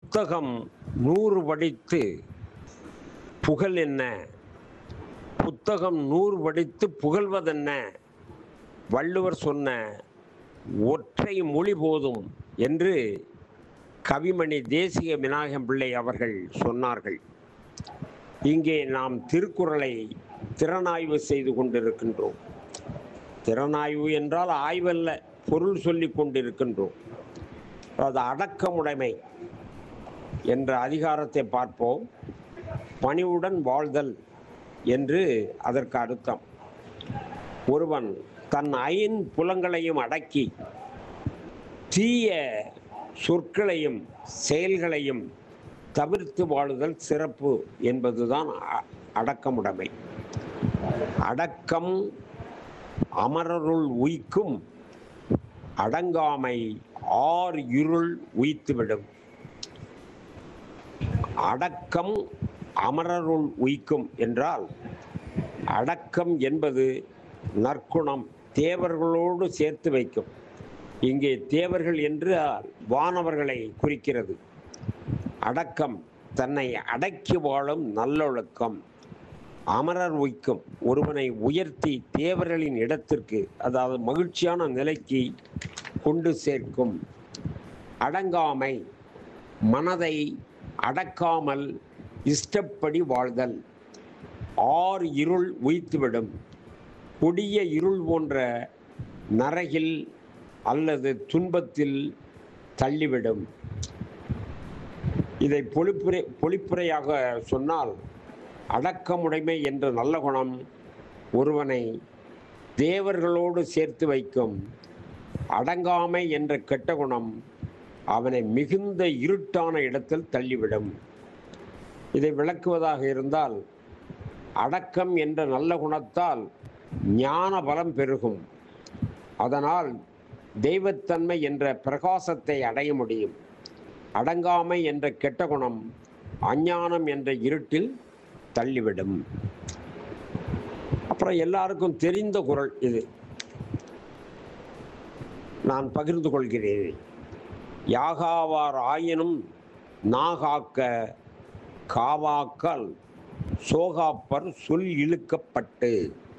புத்தகம் நூறு படித்து புகழ் என்ன புத்தகம் நூறு படித்து புகழ்வதென்ன வள்ளுவர் சொன்ன ஒற்றை மொழி போதும் என்று கவிமணி தேசிக விநாயகம் பிள்ளை அவர்கள் சொன்னார்கள் இங்கே நாம் திருக்குறளை திறனாய்வு செய்து கொண்டிருக்கின்றோம் திறனாய்வு என்றால் ஆய்வல்ல பொருள் சொல்லிக் கொண்டிருக்கின்றோம் அது அடக்கமுடைமை என்ற அதிகாரத்தை பார்ப்போம் பணிவுடன் வாழ்தல் என்று அதற்கு அர்த்தம் ஒருவன் தன் ஐன் புலங்களையும் அடக்கி தீய சொற்களையும் செயல்களையும் தவிர்த்து வாழுதல் சிறப்பு என்பதுதான் அ- அடக்கமுடைமை அடக்கம் அமரருள் உய்க்கும் அடங்காமை ஆர் இருள் உய்த்துவிடும் அடக்கம் அமரருள் உய்க்கும் என்றால் அடக்கம் என்பது நற்குணம் தேவர்களோடு சேர்த்து வைக்கும் இங்கே தேவர்கள் என்று வானவர்களை குறிக்கிறது அடக்கம் தன்னை அடக்கி வாழும் நல்லொழுக்கம் அமரர் உய்க்கும் ஒருவனை உயர்த்தி தேவர்களின் இடத்திற்கு அதாவது மகிழ்ச்சியான நிலைக்கு கொண்டு சேர்க்கும் அடங்காமை மனதை அடக்காமல் இஷ்டப்படி வாழ்தல் ஆர் இருள் உய்த்துவிடும் கொடிய இருள் போன்ற நரகில் அல்லது துன்பத்தில் தள்ளிவிடும் இதை பொழிப்புரை பொழிப்புரையாக சொன்னால் அடக்கமுடைமை என்ற நல்ல குணம் ஒருவனை தேவர்களோடு சேர்த்து வைக்கும் அடங்காமை என்ற கெட்ட குணம் அவனை மிகுந்த இருட்டான இடத்தில் தள்ளிவிடும் இதை விளக்குவதாக இருந்தால் அடக்கம் என்ற நல்ல குணத்தால் ஞான பலம் பெருகும் அதனால் தெய்வத்தன்மை என்ற பிரகாசத்தை அடைய முடியும் அடங்காமை என்ற கெட்ட குணம் அஞ்ஞானம் என்ற இருட்டில் தள்ளிவிடும் அப்புறம் எல்லாருக்கும் தெரிந்த குரல் இது நான் பகிர்ந்து கொள்கிறேன் யாகாவார் ஆயினும் நாகாக்க காவாக்கல் சோகாப்பர் சொல் இழுக்கப்பட்டு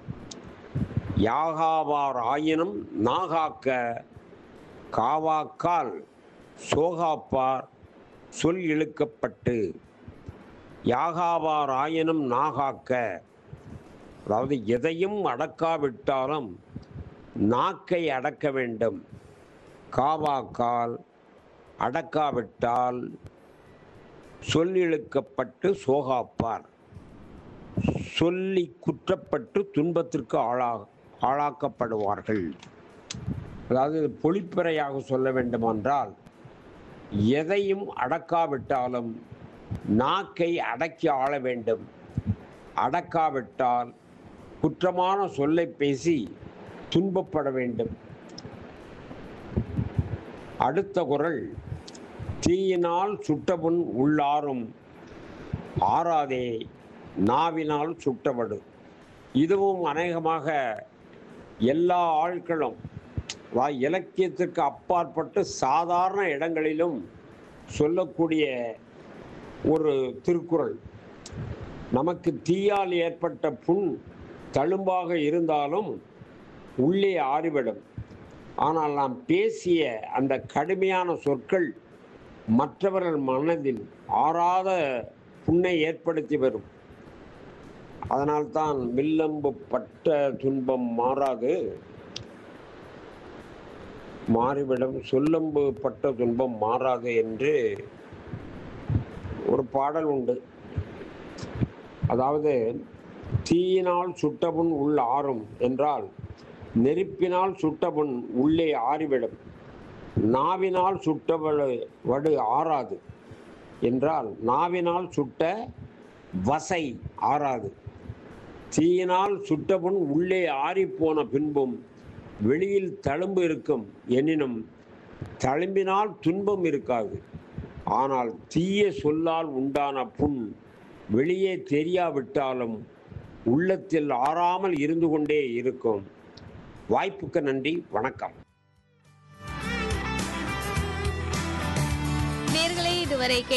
யாகாவார் ஆயினும் நாகாக்க காவாக்கால் சோகாப்பார் சொல் இழுக்கப்பட்டு யாகாவார் ஆயினும் நாகாக்க அதாவது எதையும் அடக்காவிட்டாலும் நாக்கை அடக்க வேண்டும் காவாக்கால் அடக்காவிட்டால் சொல் இழுக்கப்பட்டு சோகாப்பார் சொல்லி குற்றப்பட்டு துன்பத்திற்கு ஆளா ஆளாக்கப்படுவார்கள் அதாவது இது பொழிப்புரையாக சொல்ல வேண்டுமென்றால் எதையும் அடக்காவிட்டாலும் நாக்கை அடக்கி ஆள வேண்டும் அடக்காவிட்டால் குற்றமான சொல்லை பேசி துன்பப்பட வேண்டும் அடுத்த குரல் தீயினால் சுட்டபுண் உள்ளாரும் ஆறாதே நாவினால் சுட்டபடு இதுவும் அநேகமாக எல்லா ஆட்களும் வா இலக்கியத்திற்கு அப்பாற்பட்டு சாதாரண இடங்களிலும் சொல்லக்கூடிய ஒரு திருக்குறள் நமக்கு தீயால் ஏற்பட்ட புண் தழும்பாக இருந்தாலும் உள்ளே ஆறிவிடும் ஆனால் நாம் பேசிய அந்த கடுமையான சொற்கள் மற்றவர்கள் மனதில் ஆறாத புண்ணை ஏற்படுத்தி வரும் அதனால்தான் வில்லம்பு பட்ட துன்பம் மாறாது மாறிவிடும் சொல்லம்பு பட்ட துன்பம் மாறாது என்று ஒரு பாடல் உண்டு அதாவது தீயினால் சுட்டபுண் உள் ஆறும் என்றால் நெருப்பினால் சுட்டபுண் உள்ளே ஆறிவிடும் நாவினால் சுட்டவடு வடு ஆறாது என்றால் நாவினால் சுட்ட வசை ஆறாது தீயினால் சுட்டபுண் உள்ளே ஆறிப்போன பின்பும் வெளியில் தழும்பு இருக்கும் எனினும் தழும்பினால் துன்பம் இருக்காது ஆனால் தீய சொல்லால் உண்டான புண் வெளியே தெரியாவிட்டாலும் உள்ளத்தில் ஆறாமல் இருந்து கொண்டே இருக்கும் வாய்ப்புக்கு நன்றி வணக்கம் நேர்களை இதுவரை